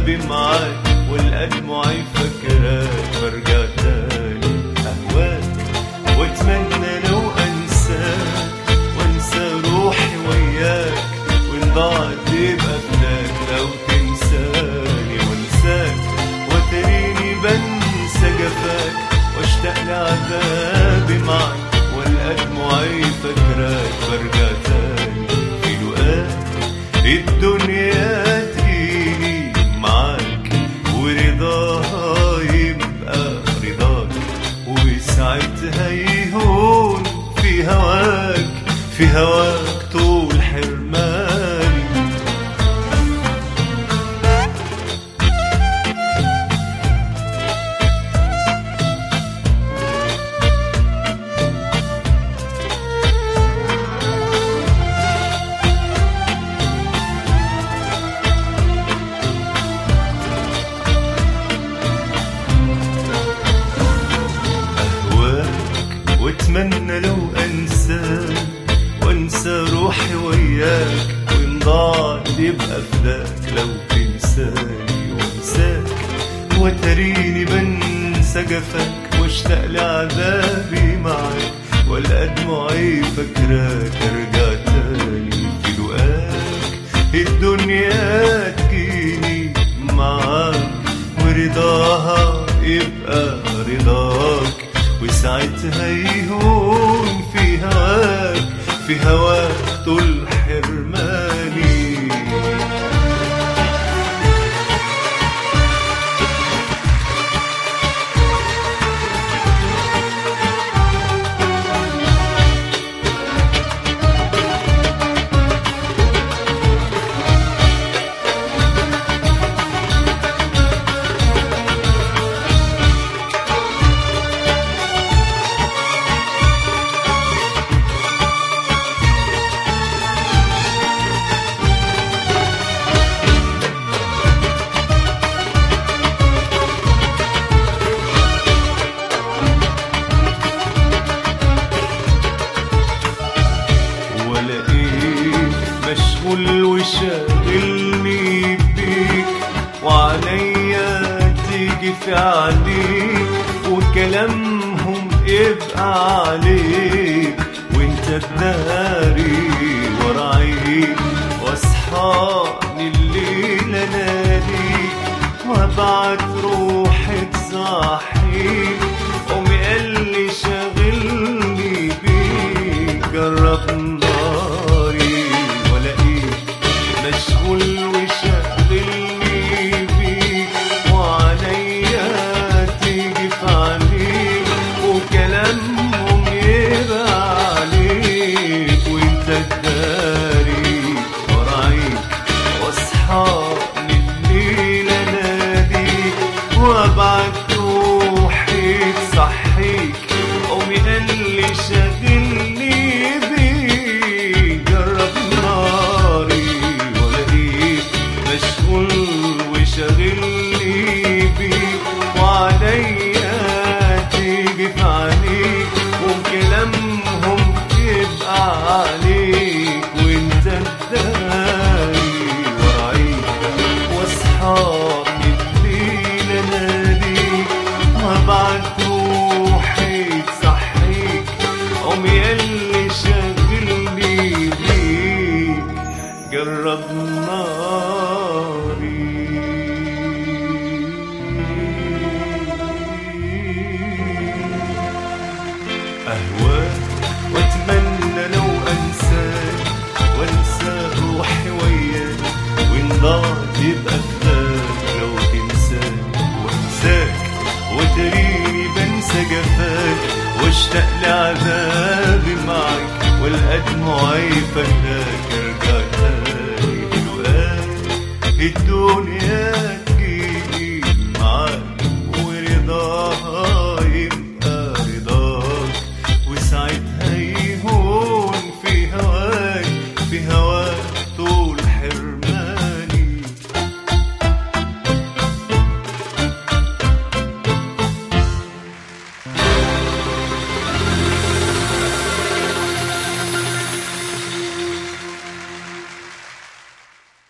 عذابي معاك والأدمعي فكراك برجع تاني أهواك واتمنى لو أنساك وأنسى روحي وياك وإن ضاعت يبقى فداك لو تنساني وأنساك وتريني بنسى جفاك واشتاق لعذابي معك والأدمعي فكراك برجع تاني في لقاك الدنيا تجيني معاك ورضاها يبقى رضاك وساعتها يهون في هواك في هواك طول حرماني أهواك واتمنى لو أنساك وأنسى روحي وياك وإن ضاعت يبقى فداك لو تنساني وأنساك وتريني بنسى جفاك واشتاق لعذابي معاك والأدمعي فكراك أرجع تاني في لقاك الدنيا تجيني معاك ورضاها يبقى رضاك وساعتها يهون في هواك في هواك طول حرماني ولا ايه مشغول وشاغلني بيك وعليا تيجي في عليك وكلامهم يبقى عليك وانت تداري ورا عينيك واصحاني الليل اناديك وابعت روحي تصحيك قومي قال لي شاغلني بيك جرب ناري ولا ايه مشغول وشاغلني بيك وعليا تيجي في عليك وكلامهم يبقى عليك وانت تداري ورايك واصحابي الليل اناديك وابعت روحي تصحيك قومي قال لي شاغلني بيك جرب ناري ولا ايه مشغول وشاغلني بيك وعليا تيجي في عليك وكلامهم يبقى عليك وانت تداري ورايك واصحابي الليل اناديك وابعت روحي تصحيك قومي قال لي شاغلني بيك جرب ناري أهواك وأتمنى لو أنساك وأنسى روحي وياك وإن ضاعت يبقى فداك لو تنساك وأنساك وتريني بنسى جفاك واشتاق لعذابي معك والأدمع فداك